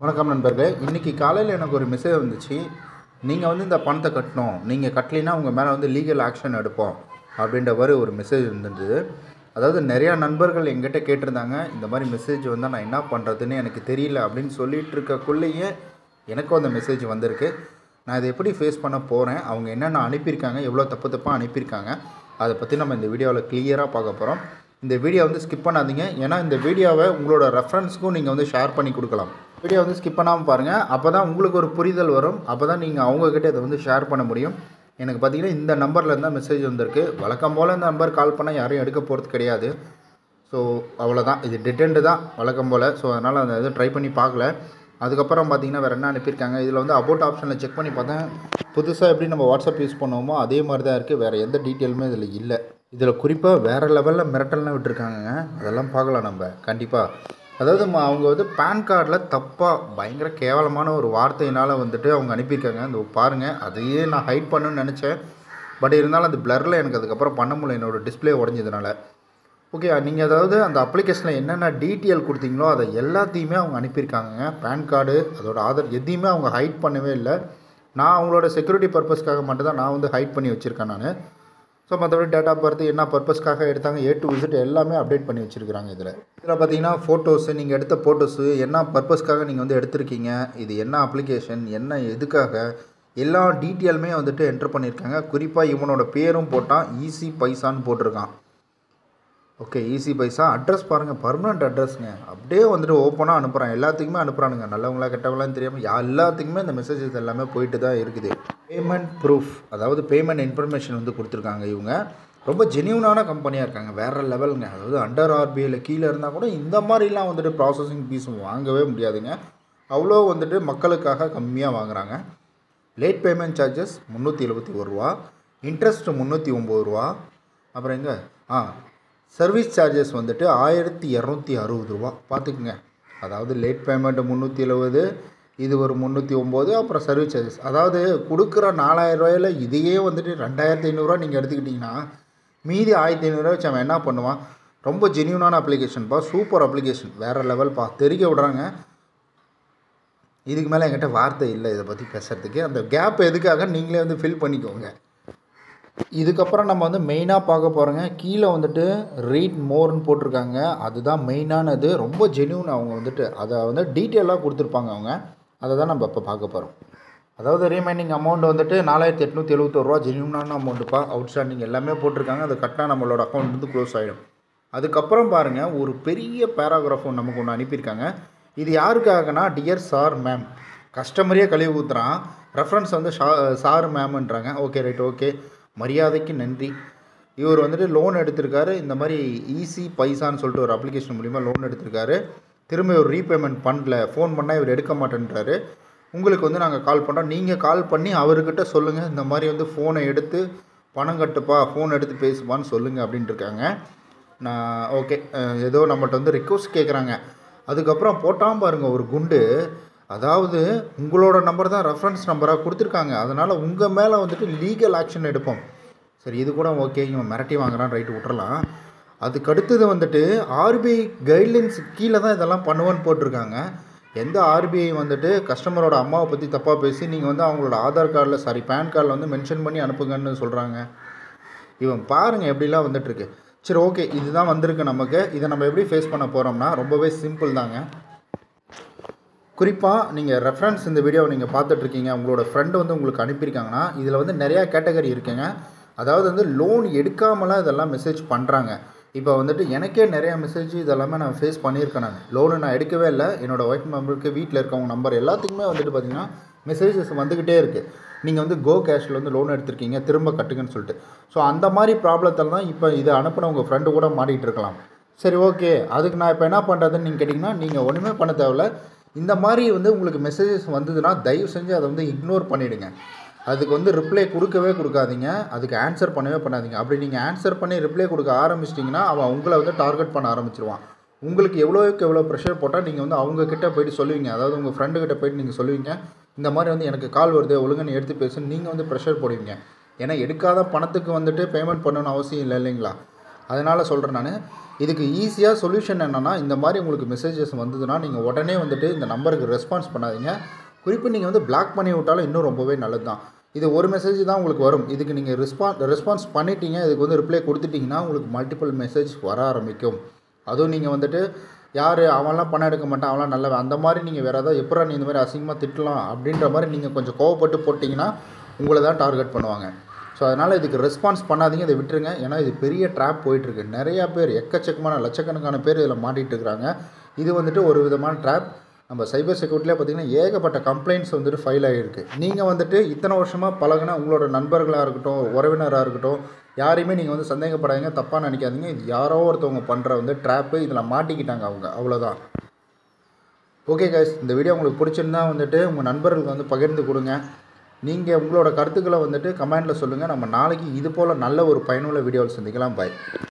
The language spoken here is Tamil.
வணக்கம் நண்பர்களே இன்றைக்கி காலையில் எனக்கு ஒரு மெசேஜ் வந்துச்சு நீங்கள் வந்து இந்த பணத்தை கட்டணும் நீங்கள் கட்டலைன்னா உங்கள் மேலே வந்து லீகல் ஆக்ஷன் எடுப்போம் அப்படின்ற மாதிரி ஒரு மெசேஜ் இருந்தது அதாவது நிறையா நண்பர்கள் எங்கிட்ட கேட்டிருந்தாங்க இந்த மாதிரி மெசேஜ் வந்தால் நான் என்ன பண்ணுறதுன்னு எனக்கு தெரியல அப்படின்னு சொல்லிட்டு இருக்கக்குள்ளேயே எனக்கும் அந்த மெசேஜ் வந்திருக்கு நான் இதை எப்படி ஃபேஸ் பண்ண போகிறேன் அவங்க என்னென்ன அனுப்பியிருக்காங்க எவ்வளோ தப்பு தப்பாக அனுப்பியிருக்காங்க அதை பற்றி நம்ம இந்த வீடியோவில் கிளியராக பார்க்க போகிறோம் இந்த வீடியோ வந்து ஸ்கிப் பண்ணாதீங்க ஏன்னா இந்த வீடியோவை உங்களோட ரெஃபரன்ஸ்க்கும் நீங்கள் வந்து ஷேர் பண்ணி கொடுக்கலாம் வீடியோ வந்து ஸ்கிப் பண்ணாமல் பாருங்கள் அப்போ தான் உங்களுக்கு ஒரு புரிதல் வரும் அப்போ தான் நீங்கள் அவங்கக்கிட்ட இதை வந்து ஷேர் பண்ண முடியும் எனக்கு பார்த்தீங்கன்னா இந்த நம்பரில் இருந்தால் மெசேஜ் வந்திருக்கு வழக்கம் போல் இந்த நம்பர் கால் பண்ணால் யாரும் எடுக்க போகிறது கிடையாது ஸோ அவ்வளோதான் இது டிட்டெண்டு தான் வழக்கம் போல் ஸோ அதனால் அந்த இது ட்ரை பண்ணி பார்க்கல அதுக்கப்புறம் பார்த்தீங்கன்னா வேறு என்ன அனுப்பியிருக்காங்க இதில் வந்து அபவுட் ஆப்ஷனில் செக் பண்ணி பார்த்தேன் புதுசாக எப்படி நம்ம வாட்ஸ்அப் யூஸ் பண்ணுவோமோ அதே மாதிரி தான் இருக்குது வேறு எந்த டீட்டெயிலுமே இதில் இல்லை இதில் குறிப்பாக வேறு லெவலில் மிரட்டல்லாம் விட்டுருக்காங்கங்க அதெல்லாம் பார்க்கலாம் நம்ம கண்டிப்பாக அதாவது ம- அவங்க வந்து பேன் கார்டில் தப்பாக பயங்கர கேவலமான ஒரு வார்த்தையினால் வந்துட்டு அவங்க அனுப்பியிருக்காங்க இந்த பாருங்கள் அதையே நான் ஹைட் பண்ணணும்னு நினச்சேன் பட் இருந்தாலும் அந்த பிளரில் எனக்கு அதுக்கப்புறம் பண்ண முடியல என்னோடய டிஸ்பிளே உடஞ்சதுனால ஓகே நீங்கள் அதாவது அந்த அப்ளிகேஷனில் என்னென்ன டீட்டெயில் கொடுத்தீங்களோ அதை எல்லாத்தையுமே அவங்க அனுப்பியிருக்காங்க பேன் கார்டு அதோட ஆதார் எதையுமே அவங்க ஹைட் பண்ணவே இல்லை நான் அவங்களோட செக்யூரிட்டி பர்பஸ்க்காக மட்டும்தான் நான் வந்து ஹைட் பண்ணி வச்சுருக்கேன் நான் ஸோ மற்றபடி டேட்டா பர்த் என்ன பர்பஸ்க்காக எடுத்தாங்க ஏ டு விசிட் எல்லாமே அப்டேட் பண்ணி வச்சுருக்காங்க இதில் இதில் பார்த்தீங்கன்னா ஃபோட்டோஸு நீங்கள் எடுத்த ஃபோட்டோஸு என்ன பர்பஸ்க்காக நீங்கள் வந்து எடுத்திருக்கீங்க இது என்ன அப்ளிகேஷன் என்ன எதுக்காக எல்லா டீட்டெயிலுமே வந்துட்டு என்டர் பண்ணியிருக்காங்க குறிப்பாக இவனோட பேரும் போட்டான் ஈஸி பைசான்னு போட்டிருக்கான் ஓகே ஈஸி பைசா அட்ரஸ் பாருங்கள் பர்மனெண்ட் அட்ரஸ்ங்க அப்படியே வந்துட்டு ஓப்பனாக அனுப்புகிறான் எல்லாத்துக்குமே அனுப்புகிறானுங்க நல்லவங்களா கெட்டவங்களான்னு தெரியாமல் எல்லாத்துக்குமே இந்த மெசேஜஸ் எல்லாமே போயிட்டு தான் இருக்குது பேமெண்ட் ப்ரூஃப் அதாவது பேமெண்ட் இன்ஃபர்மேஷன் வந்து கொடுத்துருக்காங்க இவங்க ரொம்ப ஜெனியூனான கம்பெனியாக இருக்காங்க வேறு லெவலுங்க அதாவது அண்டர் ஆர்பிஐயில் கீழே இருந்தால் கூட இந்த மாதிரிலாம் வந்துட்டு ப்ராசஸிங் ஃபீஸ் வாங்கவே முடியாதுங்க அவ்வளோ வந்துட்டு மக்களுக்காக கம்மியாக வாங்குறாங்க லேட் பேமெண்ட் சார்ஜஸ் முந்நூற்றி எழுபத்தி ஒரு ரூபா இன்ட்ரெஸ்ட் முந்நூற்றி ஒம்பது ரூபா அப்புறம் எங்க ஆ சர்வீஸ் சார்ஜஸ் வந்துட்டு ஆயிரத்தி இரநூத்தி அறுபது ரூபா பார்த்துக்குங்க அதாவது லேட் பேமெண்ட்டு முந்நூற்றி எழுபது இது ஒரு முந்நூற்றி ஒம்பது அப்புறம் சர்வீஸ் சார்ஜஸ் அதாவது கொடுக்குற நாலாயிரம் ரூபாயில் இதையே வந்துட்டு ரெண்டாயிரத்தி ஐநூறுரூவா நீங்கள் எடுத்துக்கிட்டிங்கன்னா மீதி ஆயிரத்தி ஐநூறுரூவா வச்சு அவன் என்ன பண்ணுவான் ரொம்ப ஜெனியூனான அப்ளிகேஷன்ப்பா சூப்பர் அப்ளிகேஷன் வேறு லெவல்ப்பா தெரிக்க விட்றாங்க இதுக்கு மேலே என்கிட்ட வார்த்தை இல்லை இதை பற்றி பேசுகிறதுக்கு அந்த கேப் எதுக்காக நீங்களே வந்து ஃபில் பண்ணிக்கோங்க இதுக்கப்புறம் நம்ம வந்து மெயினாக பார்க்க போகிறோங்க கீழே வந்துட்டு ரீட் மோர்னு போட்டிருக்காங்க அதுதான் மெயினானது ரொம்ப ஜெனியூன் அவங்க வந்துட்டு அதை வந்து டீட்டெயிலாக கொடுத்துருப்பாங்க அவங்க அதை தான் நம்ம இப்போ பார்க்க போகிறோம் அதாவது ரீமைனிங் அமௌண்ட் வந்துட்டு நாலாயிரத்தி எட்நூற்றி எழுபத்தோரு ரூபா ஜெனியூனான அமௌண்ட்டுப்பா அவுட்ஸ்டாண்டிங் எல்லாமே போட்டிருக்காங்க அதை கட்டினா நம்மளோட அக்கௌண்ட் வந்து க்ளோஸ் ஆகிடும் அதுக்கப்புறம் பாருங்கள் ஒரு பெரிய பேராகிராஃப் ஒன்று நமக்கு ஒன்று அனுப்பியிருக்காங்க இது யாருக்காகனா டியர் சார் மேம் கஸ்டமரையே கழுவி ஊற்றுறான் ரெஃபரன்ஸ் வந்து ஷா சார் மேம்ன்றாங்க ஓகே ரைட் ஓகே மரியாதைக்கு நன்றி இவர் வந்துட்டு லோன் எடுத்திருக்காரு இந்த மாதிரி ஈஸி பைசான்னு சொல்லிட்டு ஒரு அப்ளிகேஷன் மூலிமா லோன் எடுத்திருக்காரு திரும்ப இவர் ரீபேமெண்ட் பண்ணல ஃபோன் பண்ணால் இவர் எடுக்க மாட்டேன்றாரு உங்களுக்கு வந்து நாங்கள் கால் பண்ணுறோம் நீங்கள் கால் பண்ணி அவர்கிட்ட சொல்லுங்கள் இந்த மாதிரி வந்து ஃபோனை எடுத்து பணம் கட்டுப்பா ஃபோன் எடுத்து பேசுப்பான்னு சொல்லுங்கள் அப்படின்ட்டு இருக்காங்க நான் ஓகே ஏதோ நம்மள்ட்ட வந்து ரிக்வஸ்ட் கேட்குறாங்க அதுக்கப்புறம் போட்டான் பாருங்க ஒரு குண்டு அதாவது உங்களோட நம்பர் தான் ரெஃபரன்ஸ் நம்பராக கொடுத்துருக்காங்க அதனால் உங்கள் மேலே வந்துட்டு லீகல் ஆக்ஷன் எடுப்போம் சரி இது கூட ஓகே இவன் மிரட்டி வாங்குறான் ரைட்டு விட்றலாம் அதுக்கு அடுத்தது வந்துட்டு ஆர்பிஐ கைட்லைன்ஸ் கீழே தான் இதெல்லாம் பண்ணுவேன்னு போட்டிருக்காங்க எந்த ஆர்பிஐ வந்துட்டு கஸ்டமரோட அம்மாவை பற்றி தப்பாக பேசி நீங்கள் வந்து அவங்களோட ஆதார் கார்டில் சாரி பேன் கார்டில் வந்து மென்ஷன் பண்ணி அனுப்புங்கன்னு சொல்கிறாங்க இவன் பாருங்க எப்படிலாம் வந்துட்டுருக்கு சரி ஓகே இதுதான் வந்திருக்கு நமக்கு இதை நம்ம எப்படி ஃபேஸ் பண்ண போகிறோம்னா ரொம்பவே சிம்பிள் தாங்க குறிப்பாக நீங்கள் ரெஃபரன்ஸ் இந்த வீடியோவை நீங்கள் பார்த்துட்ருக்கீங்க உங்களோட ஃப்ரெண்டு வந்து உங்களுக்கு அனுப்பியிருக்காங்கன்னா இதில் வந்து நிறையா கேட்டகரி இருக்குங்க அதாவது வந்து லோன் எடுக்காமலாம் இதெல்லாம் மெசேஜ் பண்ணுறாங்க இப்போ வந்துட்டு எனக்கே நிறையா மெசேஜ் இதெல்லாமே நான் ஃபேஸ் பண்ணியிருக்கேன் நான் லோனு நான் எடுக்கவே இல்லை என்னோடய ஒய்ஃப் மெம்பருக்கு வீட்டில் இருக்கவங்க நம்பர் எல்லாத்துக்குமே வந்துட்டு பார்த்தீங்கன்னா மெசேஜஸ் வந்துக்கிட்டே இருக்குது நீங்கள் வந்து கோ கேஷில் வந்து லோன் எடுத்திருக்கீங்க திரும்ப கட்டுங்கன்னு சொல்லிட்டு ஸோ அந்த மாதிரி ப்ராப்ளத்தில் தான் இப்போ இதை அனுப்பின உங்கள் ஃப்ரெண்டு கூட மாட்டிகிட்டு இருக்கலாம் சரி ஓகே அதுக்கு நான் இப்போ என்ன பண்ணுறதுன்னு நீங்கள் கேட்டிங்கன்னா நீங்கள் ஒன்றுமே பண்ண தேவையில்ல இந்த மாதிரி வந்து உங்களுக்கு மெசேஜஸ் வந்ததுன்னா தயவு செஞ்சு அதை வந்து இக்னோர் பண்ணிவிடுங்க அதுக்கு வந்து ரிப்ளை கொடுக்கவே கொடுக்காதீங்க அதுக்கு ஆன்சர் பண்ணவே பண்ணாதீங்க அப்படி நீங்கள் ஆன்சர் பண்ணி ரிப்ளை கொடுக்க ஆரம்பிச்சிட்டிங்கன்னா அவன் உங்களை வந்து டார்கெட் பண்ண ஆரம்பிச்சிருவான் உங்களுக்கு எவ்வளோக்கு எவ்வளோ ப்ரெஷர் போட்டால் நீங்கள் வந்து அவங்கக்கிட்ட போயிட்டு சொல்லுவீங்க அதாவது உங்கள் ஃப்ரெண்டுக்கிட்ட போயிட்டு நீங்கள் சொல்லுவீங்க இந்த மாதிரி வந்து எனக்கு கால் வருது ஒழுங்கா நீ எடுத்து பேசு நீங்கள் வந்து ப்ரெஷர் போடுவீங்க ஏன்னா எடுக்காத பணத்துக்கு வந்துட்டு பேமெண்ட் பண்ணணும்னு அவசியம் இல்லை இல்லைங்களா அதனால் சொல்கிறேன் நான் இதுக்கு ஈஸியாக சொல்யூஷன் என்னென்னா இந்த மாதிரி உங்களுக்கு மெசேஜஸ் வந்ததுன்னா நீங்கள் உடனே வந்துட்டு இந்த நம்பருக்கு ரெஸ்பான்ஸ் பண்ணாதீங்க குறிப்பு நீங்கள் வந்து பிளாக் பண்ணி விட்டாலும் இன்னும் ரொம்பவே நல்லது தான் இது ஒரு மெசேஜ் தான் உங்களுக்கு வரும் இதுக்கு நீங்கள் ரெஸ்பான் ரெஸ்பான்ஸ் பண்ணிட்டீங்க இதுக்கு வந்து ரிப்ளை கொடுத்துட்டிங்கன்னா உங்களுக்கு மல்டிபிள் மெசேஜ் வர ஆரம்பிக்கும் அதுவும் நீங்கள் வந்துட்டு யார் அவன்லாம் பணம் எடுக்க மாட்டான் அவன்லாம் நல்லவன் அந்த மாதிரி நீங்கள் வேறு ஏதாவது எப்படா நீ இந்த மாதிரி அசிங்கமாக திட்டலாம் அப்படின்ற மாதிரி நீங்கள் கொஞ்சம் கோவப்பட்டு போட்டிங்கன்னா உங்களை தான் டார்கெட் பண்ணுவாங்க ஸோ அதனால் இதுக்கு ரெஸ்பான்ஸ் பண்ணாதீங்க இதை விட்டுருங்க ஏன்னா இது பெரிய ட்ராப் போயிட்டுருக்கு நிறையா பேர் எக்கச்சக்கமான லட்சக்கணக்கான பேர் இதில் மாட்டிகிட்டு இருக்கிறாங்க இது வந்துட்டு ஒரு விதமான ட்ராப் நம்ம சைபர் செக்யூரிட்டியில் பார்த்தீங்கன்னா ஏகப்பட்ட கம்ப்ளைண்ட்ஸ் வந்துட்டு ஃபைல் ஆகிருக்கு நீங்கள் வந்துட்டு இத்தனை வருஷமாக பழகின உங்களோட நண்பர்களாக இருக்கட்டும் உறவினராக இருக்கட்டும் யாரையுமே நீங்கள் வந்து சந்தேகப்படாதீங்க தப்பாக நினைக்காதீங்க இது யாரோ ஒருத்தவங்க பண்ணுற வந்து ட்ராப்பு இதில் மாட்டிக்கிட்டாங்க அவங்க அவ்வளோதான் ஓகே கைஸ் இந்த வீடியோ உங்களுக்கு பிடிச்சிருந்தா வந்துட்டு உங்கள் நண்பர்களுக்கு வந்து பகிர்ந்து கொடுங்க நீங்கள் உங்களோட கருத்துக்களை வந்துட்டு கமெண்ட்டில் சொல்லுங்கள் நம்ம நாளைக்கு இது போல் நல்ல ஒரு பயனுள்ள வீடியோவில் சந்திக்கலாம் பாய்